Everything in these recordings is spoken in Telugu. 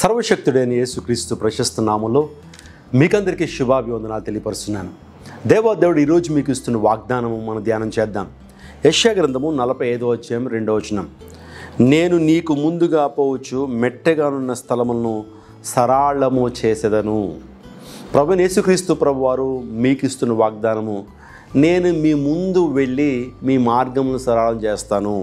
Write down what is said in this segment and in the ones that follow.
సర్వశక్తుడైన యేసుక్రీస్తు ప్రశస్త నామంలో మీకందరికీ శుభాభివందనాలు తెలియపరుస్తున్నాను దేవా దేవుడు ఈరోజు మీకు ఇస్తున్న వాగ్దానము మనం ధ్యానం చేద్దాం యశ్యా గ్రంథము నలభై ఐదో అధ్యాయం రెండో వచనం నేను నీకు ముందుగా పోవచ్చు మెట్టగానున్న స్థలములను సరాళము చేసేదను ప్రభు యేసుక్రీస్తు ప్రభు వారు మీకు ఇస్తున్న వాగ్దానము నేను మీ ముందు వెళ్ళి మీ మార్గమును సరళం చేస్తాను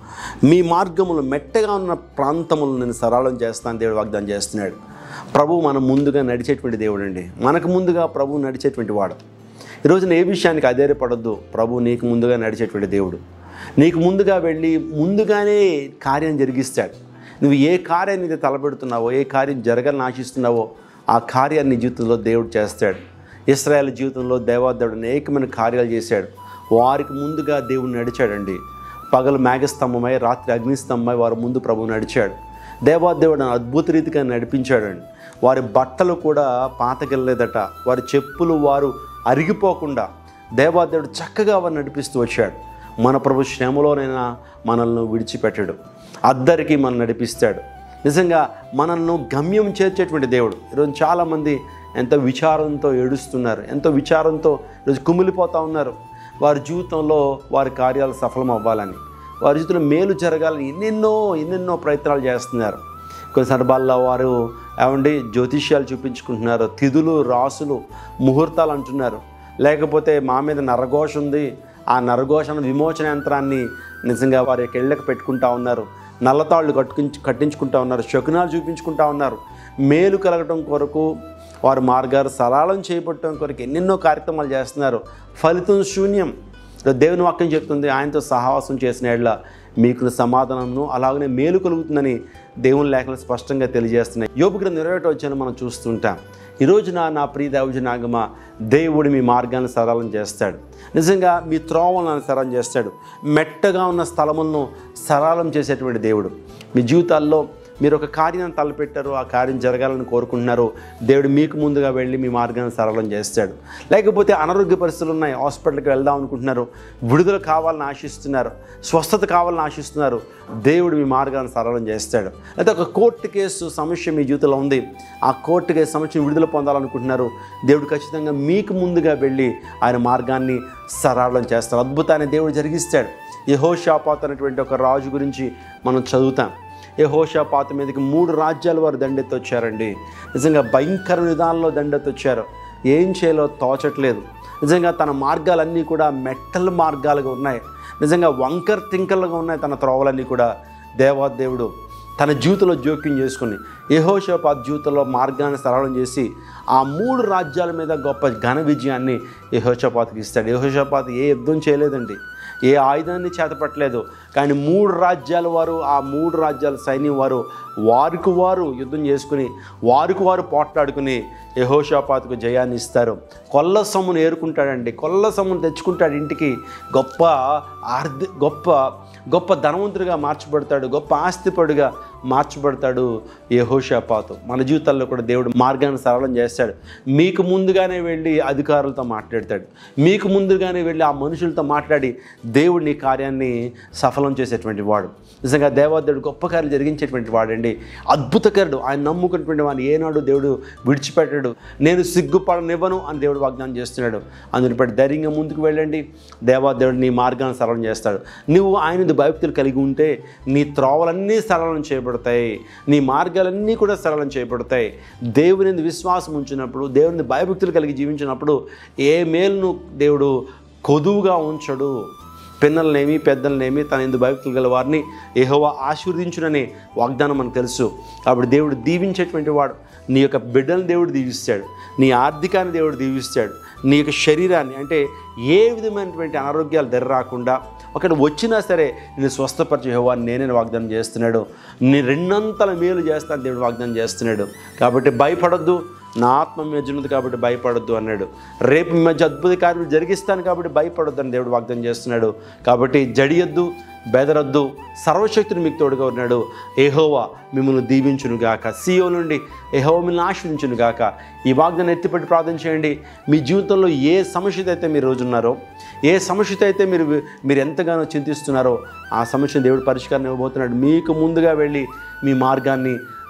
మీ మార్గములు మెట్టగా ఉన్న ప్రాంతములను నేను సరళం చేస్తాను దేవుడు వాగ్దానం చేస్తున్నాడు ప్రభు మనం ముందుగా నడిచేటువంటి దేవుడు అండి మనకు ముందుగా ప్రభు నడిచేటువంటి వాడు ఈరోజు ఏ విషయానికి అధైర్యపడొద్దు ప్రభు నీకు ముందుగా నడిచేటువంటి దేవుడు నీకు ముందుగా వెళ్ళి ముందుగానే కార్యం జరిగిస్తాడు నువ్వు ఏ కార్యాన్ని అయితే తలపెడుతున్నావో ఏ కార్యం జరగాలని ఆశిస్తున్నావో ఆ కార్యాన్ని నీ జీవితంలో దేవుడు చేస్తాడు ఇస్రాయేల్ జీవితంలో దేవాదేవుడు అనేకమైన కార్యాలు చేశాడు వారికి ముందుగా దేవుడు నడిచాడండి పగలు మేఘస్తంభమై రాత్రి అగ్నిస్తంభమై వారి ముందు ప్రభు నడిచాడు దేవాదేవుడు అద్భుత రీతిగా నడిపించాడండి వారి బట్టలు కూడా పాతకెళ్ళలేదట వారి చెప్పులు వారు అరిగిపోకుండా దేవాదేవుడు చక్కగా వారు నడిపిస్తూ వచ్చాడు మన ప్రభు శ్రమలోనైనా మనల్ని విడిచిపెట్టడు అద్దరికి మనం నడిపిస్తాడు నిజంగా మనల్ని గమ్యం చేర్చేటువంటి దేవుడు ఈరోజు చాలామంది ఎంతో విచారంతో ఏడుస్తున్నారు ఎంతో విచారంతో ఈరోజు కుమిలిపోతూ ఉన్నారు వారి జీవితంలో వారి కార్యాలు సఫలం అవ్వాలని వారి జీవితంలో మేలు జరగాలని ఎన్నెన్నో ఎన్నెన్నో ప్రయత్నాలు చేస్తున్నారు కొన్ని సందర్భాల్లో వారు ఏమండి జ్యోతిష్యాలు చూపించుకుంటున్నారు తిథులు రాసులు ముహూర్తాలు అంటున్నారు లేకపోతే మా మీద నరఘోష ఉంది ఆ నరఘోషణ విమోచన యంత్రాన్ని నిజంగా వారి యొక్క ఇళ్ళకి పెట్టుకుంటా ఉన్నారు నల్లతాళ్ళు కట్టుకుంచు కట్టించుకుంటా ఉన్నారు శకునాలు చూపించుకుంటా ఉన్నారు మేలు కలగటం కొరకు వారి మార్గాలు సరళం చేపట్టడం కొరకు ఎన్నెన్నో కార్యక్రమాలు చేస్తున్నారు ఫలితం శూన్యం దేవుని వాక్యం చెప్తుంది ఆయనతో సహవాసం చేసిన ఎడ్ల మీకు సమాధానంను అలాగనే మేలు కలుగుతుందని దేవుని లేఖలు స్పష్టంగా తెలియజేస్తున్నాయి యోపు గ్రంథం ఇరవై ఒకటో వచ్చాను మనం చూస్తుంటాం ఈ రోజున నా ప్రియ దేవజనాగమ దేవుడు మీ మార్గాన్ని సరళం చేస్తాడు నిజంగా మీ త్రోవలను సరళం చేస్తాడు మెట్టగా ఉన్న స్థలములను సరళం చేసేటువంటి దేవుడు మీ జీవితాల్లో మీరు ఒక కార్యాన్ని తలపెట్టారు ఆ కార్యం జరగాలని కోరుకుంటున్నారు దేవుడు మీకు ముందుగా వెళ్ళి మీ మార్గాన్ని సరళం చేస్తాడు లేకపోతే అనారోగ్య పరిస్థితులు ఉన్నాయి హాస్పిటల్కి వెళ్దాం అనుకుంటున్నారు విడుదల కావాలని ఆశిస్తున్నారు స్వస్థత కావాలని ఆశిస్తున్నారు దేవుడు మీ మార్గాన్ని సరళం చేస్తాడు అయితే ఒక కోర్టు కేసు సమస్య మీ జీవితంలో ఉంది ఆ కోర్టు కేసు సమస్యను విడుదల పొందాలనుకుంటున్నారు దేవుడు ఖచ్చితంగా మీకు ముందుగా వెళ్ళి ఆయన మార్గాన్ని సరళం చేస్తారు అద్భుతాన్ని దేవుడు జరిగిస్తాడు యహోషాపాత్ అనేటువంటి ఒక రాజు గురించి మనం చదువుతాం యహోషాపాత మీదకి మూడు రాజ్యాల వారు దండెత్తొచ్చారండి నిజంగా భయంకర విధానంలో దండెత్తొచ్చారు ఏం చేయాలో తోచట్లేదు నిజంగా తన మార్గాలన్నీ కూడా మెట్టల మార్గాలుగా ఉన్నాయి నిజంగా వంకర్ తింకలుగా ఉన్నాయి తన త్రోవలన్నీ కూడా దేవాదేవుడు తన జీవితంలో జోక్యం చేసుకుని యహోషపాత్ జీవితంలో మార్గాన్ని సరళం చేసి ఆ మూడు రాజ్యాల మీద గొప్ప ఘన విజయాన్ని యహోషపాత్కి ఇస్తాడు యహోషపాత్ ఏ యుద్ధం చేయలేదండి ఏ ఆయుధాన్ని చేతపట్టలేదు కానీ మూడు రాజ్యాల వారు ఆ మూడు రాజ్యాల సైన్యం వారు వారికి వారు యుద్ధం చేసుకుని వారికి వారు పోట్లాడుకుని యహోషాపాత్కు జయాన్ని ఇస్తారు కొల్ల సొమ్మును ఏరుకుంటాడండి కొల్ల సొమ్మును తెచ్చుకుంటాడు ఇంటికి గొప్ప ఆర్థి గొప్ప గొప్ప ధనవంతుడిగా మార్చబడతాడు గొప్ప ఆస్తిపడుగా మార్చబడతాడు యహోషాపాతు మన జీవితాల్లో కూడా దేవుడు మార్గాన్ని సరళం చేస్తాడు మీకు ముందుగానే వెళ్ళి అధికారులతో మాట్లాడతాడు మీకు ముందుగానే వెళ్ళి ఆ మనుషులతో మాట్లాడి దేవుడు నీ కార్యాన్ని సఫలం చేసేటువంటి వాడు నిజంగా దేవాదేవుడు గొప్ప కార్యం జరిగించేటువంటి వాడండి అద్భుతకరుడు ఆయన నమ్ముకున్నటువంటి వాడిని ఏనాడు దేవుడు విడిచిపెట్టాడు నేను సిగ్గుపడనివ్వను అని దేవుడు వాగ్దానం చేస్తున్నాడు అందుని బట్టి ధైర్యంగా ముందుకు వెళ్ళండి దేవాదేవుడు నీ మార్గాన్ని సరళం చేస్తాడు నువ్వు ఆయన భయభక్తులు కలిగి ఉంటే నీ త్రోవలన్నీ సరళం చేయబడతాయి నీ మార్గాలన్నీ కూడా సరళం చేయబడతాయి దేవుని విశ్వాసం ఉంచినప్పుడు దేవుని భయభక్తులు కలిగి జీవించినప్పుడు ఏ మేలును దేవుడు కొదువుగా ఉంచడు పిన్నలనేమి పెద్దలనేమి తన ఎందు భయభక్తులు గల వారిని ఏహోవా ఆశీర్వదించుననే వాగ్దానం మనకు తెలుసు కాబట్టి దేవుడు దీవించేటువంటి వాడు నీ యొక్క బిడ్డలను దేవుడు దీవిస్తాడు నీ ఆర్థికాన్ని దేవుడు దీవిస్తాడు నీ యొక్క శరీరాన్ని అంటే ఏ విధమైనటువంటి అనారోగ్యాలు దెర రాకుండా ఒకటి వచ్చినా సరే నేను స్వస్థపరిచే యెహోవా నేనే వాగ్దానం చేస్తున్నాడు నీ రెండంతల మేలు చేస్తాను దేవుడు వాగ్దానం చేస్తున్నాడు కాబట్టి భయపడొద్దు నా ఆత్మ మీద ఉన్నది కాబట్టి భయపడొద్దు అన్నాడు రేపు మీ మధ్య అద్భుత కార్యం జరిగిస్తాను కాబట్టి భయపడొద్దు అని దేవుడు వాగ్దానం చేస్తున్నాడు కాబట్టి జడియొద్దు బెదరొద్దు సర్వశక్తుని మీకు తోడుగా ఉన్నాడు ఏహోవా మిమ్మల్ని దీవించును గాక సీఓ నుండి ఏహోవా మిమ్మల్ని ఆశ్రయించును గాక ఈ వాగ్దాన్ని ఎత్తిపెట్టి ప్రార్థన చేయండి మీ జీవితంలో ఏ సమస్యతో అయితే మీరు రోజున్నారో ఏ సమస్యతో అయితే మీరు మీరు ఎంతగానో చింతిస్తున్నారో ఆ సమస్యను దేవుడు పరిష్కారం ఇవ్వబోతున్నాడు మీకు ముందుగా వెళ్ళి మీ మార్గాన్ని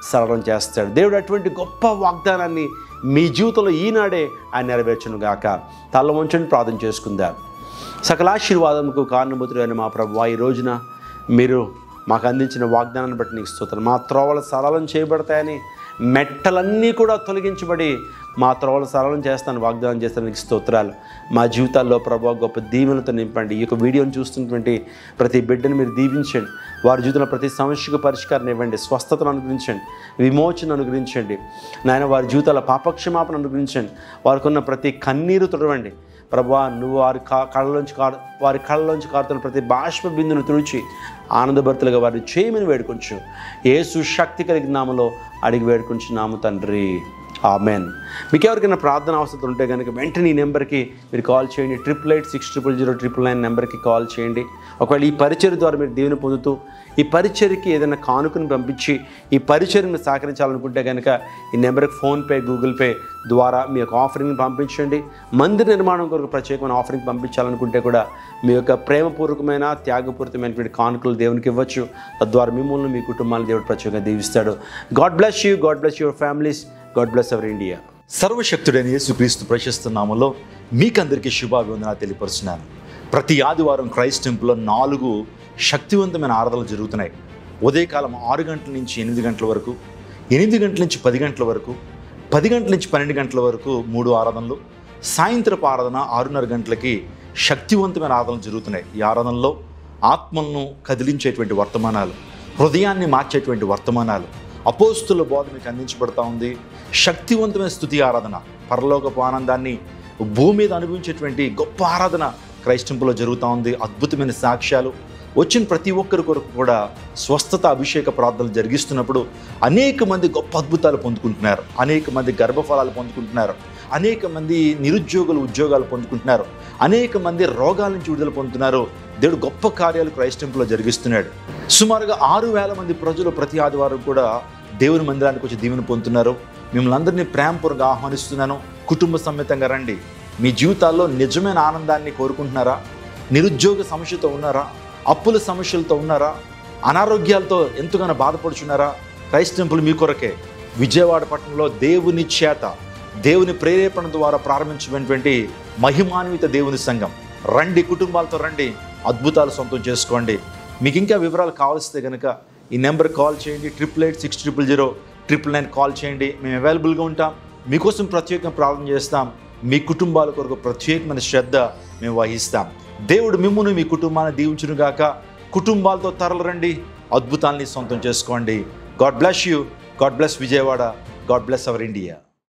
సరళం చేస్తాడు దేవుడు అటువంటి గొప్ప వాగ్దానాన్ని మీ జీవితంలో ఈనాడే ఆయన నెరవేర్చును గాక తల వంచని ప్రార్థన చేసుకుందాం సకల ఆశీర్వాదముకు కారణభూతుడైన మా ప్రభు ఈ రోజున మీరు మాకు అందించిన వాగ్దానాన్ని బట్టి నీకు స్తోత్రం మా త్రోవలు సరళం చేయబడతాయని మెట్టలన్నీ కూడా తొలగించబడి మా త్రోవలు సరళం చేస్తాను వాగ్దానం చేస్తాను నీకు స్తోత్రాలు మా జీవితాల్లో ప్రభావ గొప్ప దీవెనతో నింపండి ఈ యొక్క వీడియోని చూస్తున్నటువంటి ప్రతి బిడ్డను మీరు దీవించండి వారి జీవితంలో ప్రతి సమస్యకు పరిష్కారం ఇవ్వండి స్వస్థతను అనుగ్రహించండి విమోచన అనుగ్రహించండి నాయన వారి జీవితాల పాపక్షమాపణ అనుగ్రహించండి వారికి ఉన్న ప్రతి కన్నీరు తుడవండి ప్రభా నువ్వు వారి కా కళ్ళలోంచి కారు వారి కళ్ళలోంచి కారుతున్న ప్రతి బాష్ప బిందును తుడిచి ఆనందభర్తలుగా వారిని చేయమని వేడుకొంచు ఏసు శక్తి కలిగిన నామలో అడిగి వేడుకొంచున్నాము తండ్రి ఆమెన్ మీకు ఎవరికైనా ప్రార్థన అవసరం ఉంటే కనుక వెంటనే ఈ నెంబర్కి మీరు కాల్ చేయండి triple eight six triple zero triple nine నెంబర్కి కాల్ చేయండి ఒకవేళ ఈ పరిచయ ద్వారా మీరు దీవెన పొందుతూ ఈ పరిచర్కి ఏదైనా కానుకను పంపించి ఈ పరిచర్ని సహకరించాలనుకుంటే కనుక ఈ నెంబర్కి ఫోన్పే గూగుల్ పే ద్వారా మీ యొక్క ఆఫరింగ్ని పంపించండి మందిర నిర్మాణం కొరకు ప్రత్యేకమైన ఆఫరింగ్ పంపించాలనుకుంటే కూడా మీ యొక్క ప్రేమపూర్వకమైన త్యాగపూరితమైనటువంటి కానుకలు దేవునికి ఇవ్వచ్చు తద్వారా మిమ్మల్ని మీ కుటుంబాన్ని దేవుడు ప్రత్యేకంగా దీవిస్తాడు God bless you God bless your families God bless our India సర్వశక్తుడైన యేసుక్రీస్తు ప్రశస్త నామంలో మీకందరికీ శుభాభివందనాలు తెలియపరుస్తున్నాను ప్రతి ఆదివారం క్రైస్ట్ టెంపుల్లో నాలుగు శక్తివంతమైన ఆరాధనలు జరుగుతున్నాయి ఉదయకాలం ఆరు గంటల నుంచి ఎనిమిది గంటల వరకు ఎనిమిది గంటల నుంచి పది గంటల వరకు పది గంటల నుంచి పన్నెండు గంటల వరకు మూడు ఆరాధనలు సాయంత్రపు ఆరాధన ఆరున్నర గంటలకి శక్తివంతమైన ఆరాధనలు జరుగుతున్నాయి ఈ ఆరాధనలో ఆత్మలను కదిలించేటువంటి వర్తమానాలు హృదయాన్ని మార్చేటువంటి వర్తమానాలు అపోస్తుల బోధ మీకు అందించబడతా ఉంది శక్తివంతమైన స్థుతి ఆరాధన పరలోకపు ఆనందాన్ని భూమి మీద అనుభవించేటువంటి గొప్ప ఆరాధన క్రైస్టింపులో జరుగుతూ ఉంది అద్భుతమైన సాక్ష్యాలు వచ్చిన ప్రతి ఒక్కరి కొరకు కూడా స్వస్థత అభిషేక ప్రార్థనలు జరిగిస్తున్నప్పుడు అనేక మంది గొప్ప అద్భుతాలు పొందుకుంటున్నారు అనేక మంది గర్భఫలాలు పొందుకుంటున్నారు అనేక మంది నిరుద్యోగులు ఉద్యోగాలు పొందుకుంటున్నారు అనేక మంది రోగాల నుంచి విడుదల పొందుతున్నారు దేవుడు గొప్ప కార్యాలు క్రైస్ట్ టెంపుల్లో జరిగిస్తున్నాడు సుమారుగా ఆరు వేల మంది ప్రజలు ప్రతి ఆదివారం కూడా దేవుని మందిరానికి వచ్చి దీవెన పొందుతున్నారు మిమ్మల్ని అందరినీ ప్రేమపూర్వకంగా ఆహ్వానిస్తున్నాను కుటుంబ సమేతంగా రండి మీ జీవితాల్లో నిజమైన ఆనందాన్ని కోరుకుంటున్నారా నిరుద్యోగ సమస్యతో ఉన్నారా అప్పుల సమస్యలతో ఉన్నారా అనారోగ్యాలతో ఎంతగానో బాధపడుచున్నారా క్రైస్ట్ టెంపుల్ మీ కొరకే విజయవాడ పట్టణంలో దేవుని చేత దేవుని ప్రేరేపణ ద్వారా ప్రారంభించినటువంటి మహిమాన్విత దేవుని సంఘం రండి కుటుంబాలతో రండి అద్భుతాలు సొంతం చేసుకోండి మీకు ఇంకా వివరాలు కావాల్సితే కనుక ఈ నెంబర్ కాల్ చేయండి triple eight six triple zero triple nine call చేయండి మేము అవైలబుల్గా ఉంటాం మీకోసం ప్రత్యేకంగా ప్రార్థన చేస్తాం మీ కుటుంబాల కొరకు ప్రత్యేకమైన శ్రద్ధ మేము వహిస్తాం దేవుడు మిమ్మును మీ కుటుంబాన్ని దీవించును గాక కుటుంబాలతో తరలిరండి అద్భుతాల్ని సొంతం చేసుకోండి God bless you God bless Vijayawada God bless our India